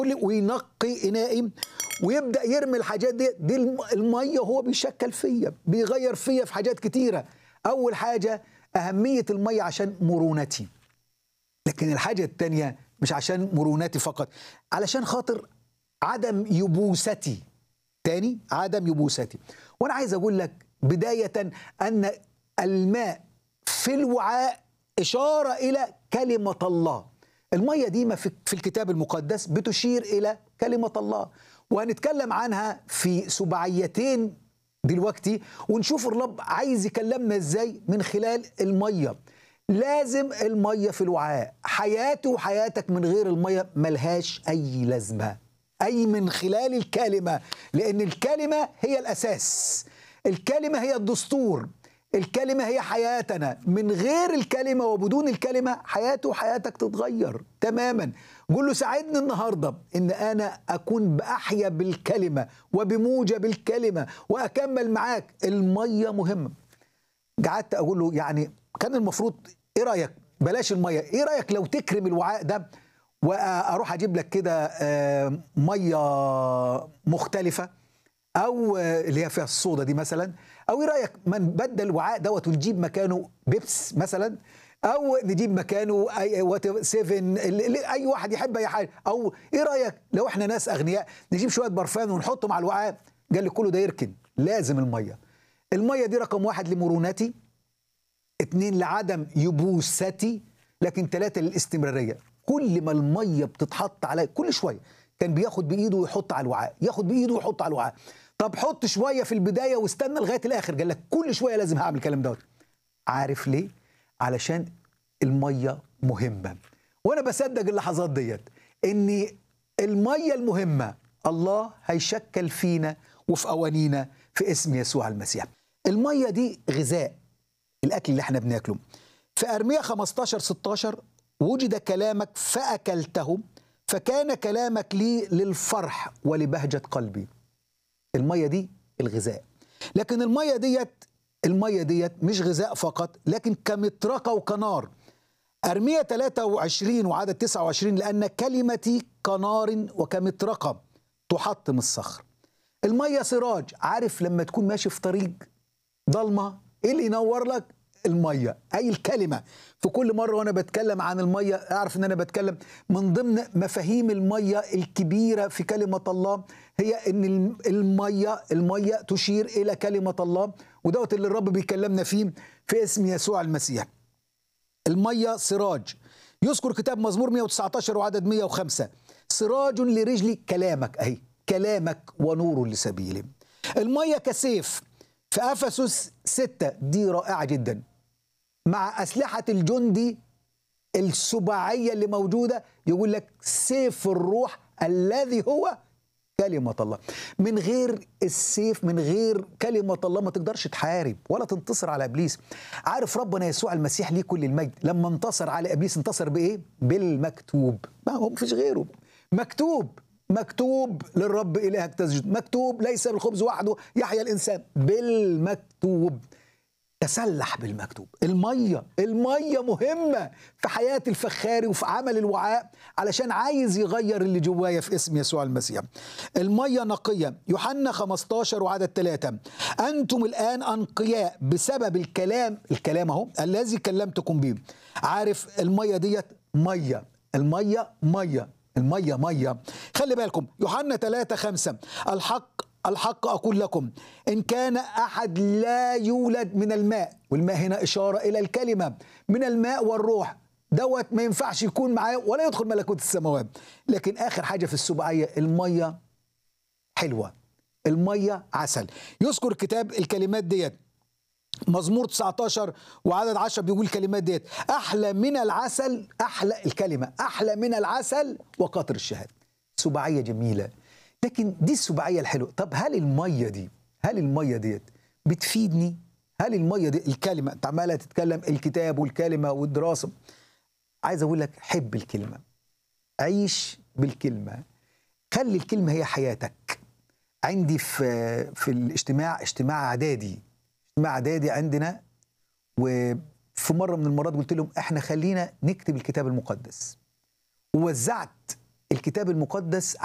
وينقي انائي ويبدا يرمي الحاجات دي دي الم- الميه هو بيشكل فيا بيغير فيا في حاجات كتيره اول حاجه اهميه الميه عشان مرونتي لكن الحاجه الثانيه مش عشان مرونتي فقط علشان خاطر عدم يبوستي تاني عدم يبوستي وانا عايز اقول لك بدايه ان الماء في الوعاء اشاره الى كلمه الله الميه دي ما في في الكتاب المقدس بتشير الى كلمه الله وهنتكلم عنها في سبعيتين دلوقتي ونشوف الرب عايز يكلمنا ازاي من خلال الميه لازم الميه في الوعاء حياتي وحياتك من غير الميه ملهاش اي لازمه اي من خلال الكلمه لان الكلمه هي الاساس الكلمه هي الدستور الكلمه هي حياتنا من غير الكلمه وبدون الكلمه حياتي وحياتك تتغير تماما قول له ساعدني النهارده ان انا اكون باحيا بالكلمه وبموجب الكلمه واكمل معاك الميه مهمه قعدت اقول له يعني كان المفروض ايه رايك بلاش الميه ايه رايك لو تكرم الوعاء ده واروح اجيب لك كده آه، ميه مختلفه او آه، اللي هي فيها الصودا دي مثلا او ايه رايك ما نبدل الوعاء دوت ونجيب مكانه بيبس مثلا او نجيب مكانه اي وات سيفن ال- ال- اي واحد يحب اي حاجه او ايه رايك لو احنا ناس اغنياء نجيب شويه برفان ونحطه مع الوعاء قال لي كله ده يركن لازم الميه الميه دي رقم واحد لمرونتي اتنين لعدم يبوستي لكن ثلاثة للاستمرارية كل ما المية بتتحط على كل شوية كان بياخد بإيده ويحط على الوعاء ياخد بإيده ويحط على الوعاء طب حط شوية في البداية واستنى لغاية الآخر قال لك كل شوية لازم هعمل الكلام دوت عارف ليه؟ علشان المية مهمة وأنا بصدق اللحظات ديت إن المية المهمة الله هيشكل فينا وفي أوانينا في اسم يسوع المسيح المية دي غذاء الاكل اللي احنا بناكله في ارميا 15 16 وجد كلامك فاكلته فكان كلامك لي للفرح ولبهجه قلبي الميه دي الغذاء لكن الميه ديت الميه ديت مش غذاء فقط لكن كمطرقه وكنار ارميا 23 وعدد 29 لان كلمتي كنار وكمطرقه تحطم الصخر الميه سراج عارف لما تكون ماشي في طريق ضلمه ايه اللي ينور لك الميه اي الكلمه في كل مره وانا بتكلم عن الميه اعرف ان انا بتكلم من ضمن مفاهيم الميه الكبيره في كلمه الله هي ان الم- الميه الميه تشير الى كلمه الله ودوت اللي الرب بيكلمنا فيه في اسم يسوع المسيح الميه سراج يذكر كتاب مزمور 119 وعدد 105 سراج لرجلي كلامك اهي كلامك ونور لسبيلي الميه كسيف في افسس 6 دي رائعه جدا مع اسلحه الجندي السباعيه اللي موجوده يقول لك سيف الروح الذي هو كلمة الله من غير السيف من غير كلمة الله ما تقدرش تحارب ولا تنتصر على إبليس عارف ربنا يسوع المسيح ليه كل المجد لما انتصر على إبليس انتصر بإيه؟ بالمكتوب ما هو مفيش غيره مكتوب مكتوب للرب إلهك تسجد مكتوب ليس بالخبز وحده يحيا الإنسان بالمكتوب تسلح بالمكتوب المية المية مهمة في حياة الفخاري وفي عمل الوعاء علشان عايز يغير اللي جوايا في اسم يسوع المسيح المية نقية يوحنا 15 وعدد 3 أنتم الآن أنقياء بسبب الكلام الكلام أهو الذي كلمتكم به عارف المية ديت مية المية مية المية مية خلي بالكم يوحنا 3 5 الحق الحق أقول لكم إن كان أحد لا يولد من الماء والماء هنا إشارة إلى الكلمة من الماء والروح دوت ما ينفعش يكون معاه ولا يدخل ملكوت السماوات لكن آخر حاجة في السبعية المية حلوة المية عسل يذكر كتاب الكلمات ديت مزمور 19 وعدد 10 بيقول الكلمات ديت احلى من العسل احلى الكلمه احلى من العسل وقطر الشهاد سباعيه جميله لكن دي السباعيه الحلوه طب هل الميه دي هل الميه ديت بتفيدني هل الميه دي الكلمه انت عماله تتكلم الكتاب والكلمه والدراسه عايز اقول لك حب الكلمه عيش بالكلمه خلي الكلمه هي حياتك عندي في في الاجتماع اجتماع اعدادي اجتماع اعدادي عندنا وفي مره من المرات قلت لهم احنا خلينا نكتب الكتاب المقدس ووزعت الكتاب المقدس